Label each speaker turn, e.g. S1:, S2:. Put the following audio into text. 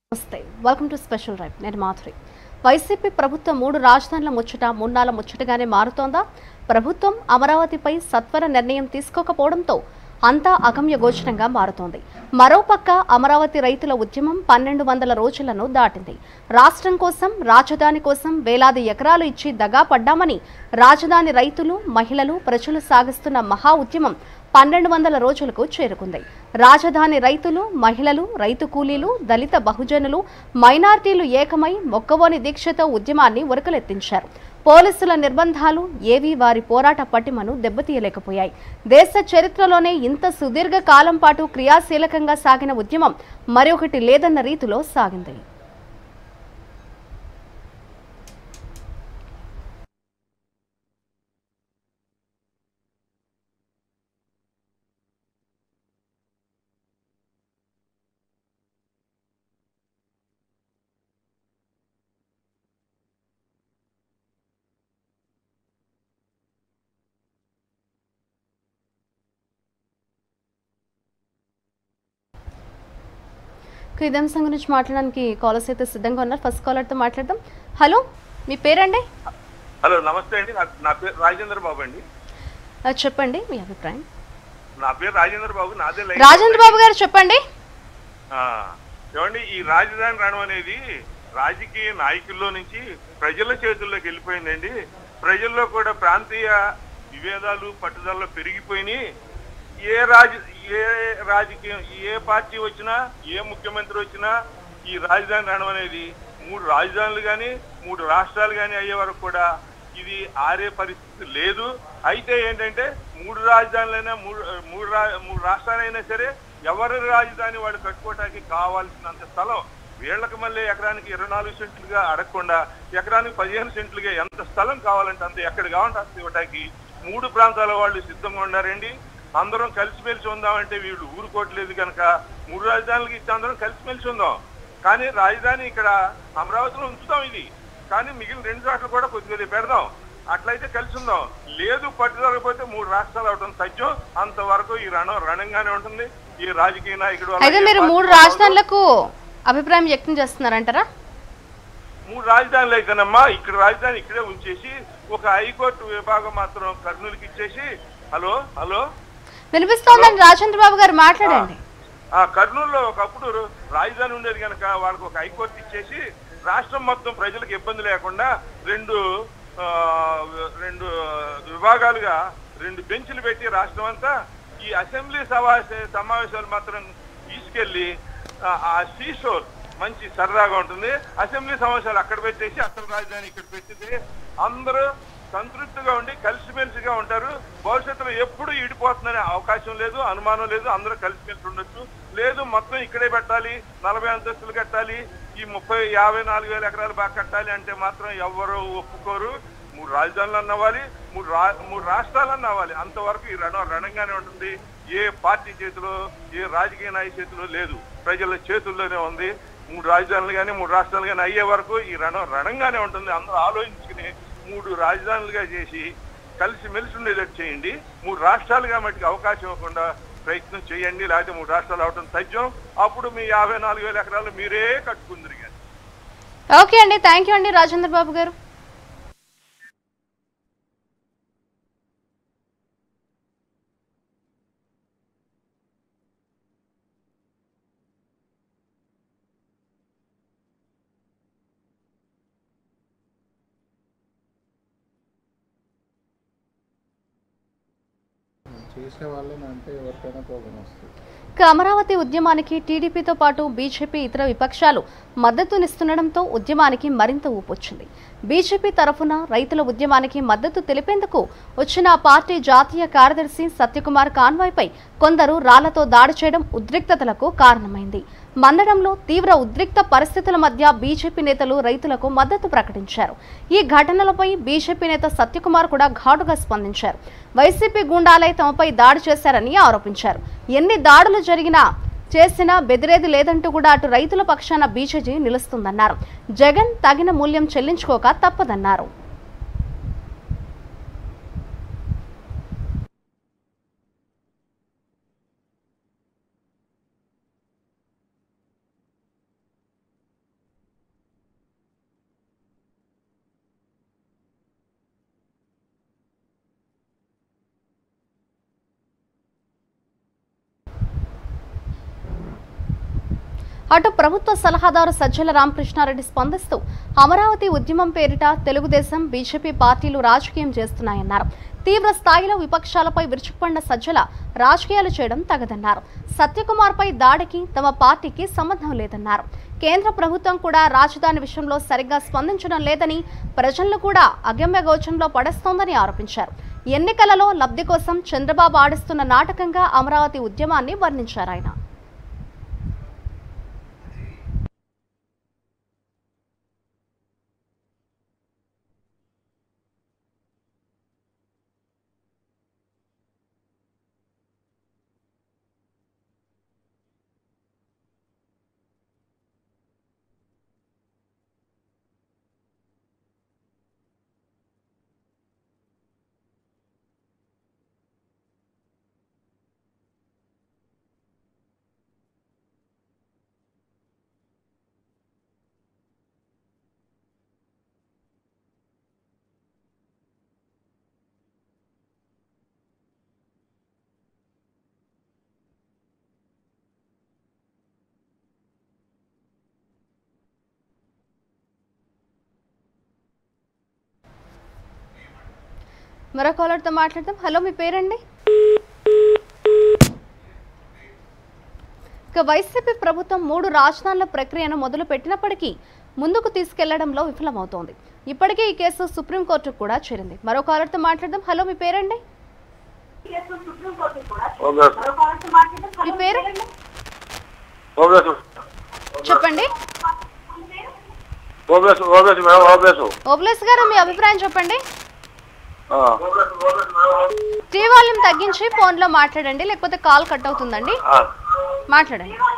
S1: నమస్తే welcome to special ripe నేను Madhuri YCP ప్రభుత్వం మూడు రాజధానుల ముచ్చట మున్నాల ముచ్చటగానే మారుతోందా ప్రభుత్వం అమరావతిపై సత్వర నిర్ణయం తీసుకోకపోవడంతో అంతా అగమ్య గోచరంగా మారుతోంది మరోపక్క అమరావతి రైతుల ఉద్యమం పన్నెండు వందల రోజులను దాటింది రాష్ట్రం కోసం రాజధాని కోసం వేలాది ఎకరాలు ఇచ్చి దగా పడ్డామని రాజధాని రైతులు మహిళలు ప్రజలు సాగిస్తున్న మహా ఉద్యమం పన్నెండు వందల రోజులకు చేరుకుంది రాజధాని రైతులు మహిళలు రైతు కూలీలు దళిత బహుజనులు మైనార్టీలు ఏకమై మొక్కవోని దీక్షతో ఉద్యమాన్ని ఉరకలెత్తించారు పోలీసుల నిర్బంధాలు ఏవీ వారి పోరాట పటిమను దెబ్బతీయలేకపోయాయి దేశ చరిత్రలోనే ఇంత సుదీర్ఘ కాలం పాటు క్రియాశీలకంగా సాగిన ఉద్యమం మరొకటి లేదన్న రీతిలో సాగింది ఇక ఇదే అంశం గురించి మాట్లాడడానికి కాలర్స్ అయితే సిద్ధంగా ఉన్నారు ఫస్ట్ కాలర్తో మాట్లాడదాం హలో మీ పేరండి
S2: హలో నమస్తే అండి నా- నా పేరు రాజేంద్ర బాబు అండి
S1: ఆ, చెప్పండి మీ అభిప్రాయం
S2: నా పేరు రాజేంద్ర బాబు నాదే లైన్
S1: రాజేంద్ర బాబు గారు చెప్పండి
S2: ఆ, ఏమండి ఈ రాజధాని రణం అనేది రాజకీయ నాయకుల్లో నుంచి ప్రజల చేతుల్లోకి వెళ్ళిపోయిందండి ప్రజల్లో కూడా ప్రాంతీయ విభేదాలు పట్టుదలలో పెరిగిపోయినాయి ఏ రాజ ఏ రాజకీయం ఏ పార్టీ వచ్చినా ఏ ముఖ్యమంత్రి వచ్చినా ఈ రాజధాని రణం అనేది మూడు రాజధానులు కానీ మూడు రాష్ట్రాలు కానీ అయ్యే వరకు కూడా ఇది ఆరే పరిస్థితి లేదు అయితే ఏంటంటే మూడు రాజధానులైనా మూడు మూడు రా- మూడు రాష్ట్రాలైనా సరే ఎవరి రాజధాని వాడు కట్టుకోవటానికి కావాల్సినంత స్థలం వీళ్ళకి మళ్ళీ ఎకరానికి ఇరవై నాలుగు సెంట్లుగా అడగకుండా ఎకరానికి పదిహేను సెంట్లుగా ఎంత స్థలం కావాలంటే అంత ఎక్కడ కావాలంటే అంత ఇవ్వటానికి మూడు ప్రాంతాల వాళ్ళు సిద్ధంగా ఉన్నారండి అందరం కలిసిమెలిసి ఉందామంటే వీళ్ళు ఊరుకోవట్లేదు కనుక మూడు రాజధానులకి ఇచ్చి అందరం కలిసిమెలిసి ఉందాం కానీ రాజధాని ఇక్కడ అమరావతిలో ఉంచుతాం ఇది కానీ మిగిలిన రెండు చోట్ల కూడా కొద్దిగా పెడదాం అట్లయితే కలిసి ఉందాం లేదు పట్టుదలకపోతే మూడు రాష్ట్రాలు అవడం సత్యం అంతవరకు ఈ రణం రణంగానే ఉంటుంది ఈ రాజకీయ నాయకుడు వల్ల
S1: అయితే
S2: ఏ
S1: మీరు
S2: పార్టీ
S1: మూడు
S2: వాళ్ళు
S1: రాజధానులకు అభిప్రాయం వ్యక్తం చేస్తున్నారంటారా
S2: మూడు రాజధానులు అయితేనమ్మా ఇక్కడ రాజధాని ఇక్కడే ఉంచేసి ఒక హైకోర్టు విభాగం మాత్రం కర్నూలుకి ఇచ్చేసి హలో హలో
S1: వినిపిస్తోందండి రాజేంద్ర బాబు గారు మాట్లాడండి
S2: ఆ కర్నూలులో ఒకప్పుడు రాజధాని ఉండేది కనుక వాళ్ళకి ఒక హైకోర్టు ఇచ్చేసి రాష్ట్రం మొత్తం ప్రజలకు ఇబ్బంది లేకుండా రెండు ఆ, రెండు విభాగాలుగా రెండు బెంచ్లు పెట్టి రాష్ట్రం అంతా ఈ అసెంబ్లీ సమావేశ సమావేశాలు మాత్రం తీసుకెళ్లి ఆ, ఆ సీషోర్ మంచి సరదాగా ఉంటుంది అసెంబ్లీ సమావేశాలు అక్కడ పెట్టేసి అసలు రాజధాని ఇక్కడ పెట్టితే అందరూ సంతృప్తిగా ఉండి కలిసిమెలిసిగా ఉంటారు భవిష్యత్తులో ఎప్పుడు ఈడిపోతుందనే అవకాశం లేదు అనుమానం లేదు అందరూ కలిసిమెలిసి ఉండొచ్చు లేదు మొత్తం ఇక్కడే పెట్టాలి నలభై అంతస్తులు కట్టాలి ఈ ముప్పై యాభై నాలుగు వేల ఎకరాలు బాగా కట్టాలి అంటే మాత్రం ఎవ్వరూ ఒప్పుకోరు మూడు రాజధానులు అన్నవాలి మూడు రా మూడు రాష్ట్రాలు అన్నవాలి అంతవరకు ఈ రణం రణంగానే ఉంటుంది ఏ పార్టీ చేతిలో ఏ రాజకీయ నాయక చేతిలో లేదు ప్రజల చేతుల్లోనే ఉంది మూడు రాజధానులు కానీ మూడు రాష్ట్రాలు కానీ అయ్యే వరకు ఈ రణం రణంగానే ఉంటుంది అందరూ ఆలోచించుకుని మూడు రాజధానులుగా చేసి కలిసి మెలిసి ఉండేటట్టు చేయండి మూడు రాష్ట్రాలుగా మటుకు అవకాశం ఇవ్వకుండా ప్రయత్నం చేయండి లేకపోతే మూడు రాష్ట్రాలు అవటం సత్యం అప్పుడు మీ యాభై నాలుగు వేల ఎకరాలు మీరే కట్టుకుందరు కానీ
S1: ఓకే అండి థ్యాంక్ యూ అండి రాజేంద్ర బాబు గారు
S3: చేసే వాళ్ళని అంటే ఎవరికైనా కోపం వస్తుంది
S1: ఇక అమరావతి ఉద్యమానికి టీడీపీతో పాటు బీజేపీ ఇతర విపక్షాలు మద్దతునిస్తుండడంతో ఉద్యమానికి మరింత ఊపొచ్చింది బీజేపీ తరఫున రైతుల ఉద్యమానికి మద్దతు తెలిపేందుకు వచ్చిన ఆ పార్టీ జాతీయ కార్యదర్శి సత్యకుమార్ కాన్వాయ్పై కొందరు రాళ్లతో దాడి చేయడం ఉద్రిక్తతలకు కారణమైంది మందడంలో తీవ్ర ఉద్రిక్త పరిస్థితుల మధ్య బీజేపీ నేతలు రైతులకు మద్దతు ప్రకటించారు ఈ ఘటనలపై బీజేపీ నేత సత్యకుమార్ కూడా ఘాటుగా స్పందించారు వైసీపీ గుండాలై తమపై దాడి చేశారని ఆరోపించారు ఎన్ని దాడులు జరిగినా చేసినా బెదిరేది లేదంటూ కూడా అటు రైతుల పక్షాన బీజేపీ నిలుస్తుందన్నారు జగన్ తగిన మూల్యం చెల్లించుకోక తప్పదన్నారు అటు ప్రభుత్వ సలహాదారు సజ్జల రామకృష్ణారెడ్డి స్పందిస్తూ అమరావతి ఉద్యమం పేరిట తెలుగుదేశం బీజేపీ పార్టీలు రాజకీయం చేస్తున్నాయన్నారు తీవ్ర స్థాయిలో విపక్షాలపై విరుచుకుపడిన సజ్జల రాజకీయాలు చేయడం తగదన్నారు సత్యకుమార్పై దాడికి తమ పార్టీకి సంబంధం లేదన్నారు కేంద్ర ప్రభుత్వం కూడా రాజధాని విషయంలో సరిగ్గా స్పందించడం లేదని ప్రజలను కూడా అగమ్య గోచంలో పడేస్తోందని ఆరోపించారు ఎన్నికలలో లబ్ధి కోసం చంద్రబాబు ఆడిస్తున్న నాటకంగా అమరావతి ఉద్యమాన్ని వర్ణించారు ఆయన మరో కాలర్తో మాట్లాడదాం హలో మీ పేరండి ఇక వైసీపీ ప్రభుత్వం మూడు రాజధానుల ప్రక్రియను మొదలు పెట్టినప్పటికీ ముందుకు తీసుకెళ్లడంలో విఫలమవుతోంది ఇప్పటికే ఈ కేసు సుప్రీంకోర్టుకు కూడా చేరింది మరో కాలర్తో మాట్లాడదాం హలో మీ పేరండి మీ పేరు
S4: ఓబ్లేసు
S1: చెప్పండి
S4: ఓబ్లేసు ఓబ్లేసు మేడం ఓబ్లేసు
S1: ఓబ్లేస్ గారు మీ అభిప్రాయం చెప్పండి
S4: ఆ.
S1: టీ వాల్యూమ్ తగ్గించి ఫోన్లో మాట్లాడండి లేకపోతే కాల్ కట్ అవుతుందండి
S4: ఆ.
S1: మాట్లాడండి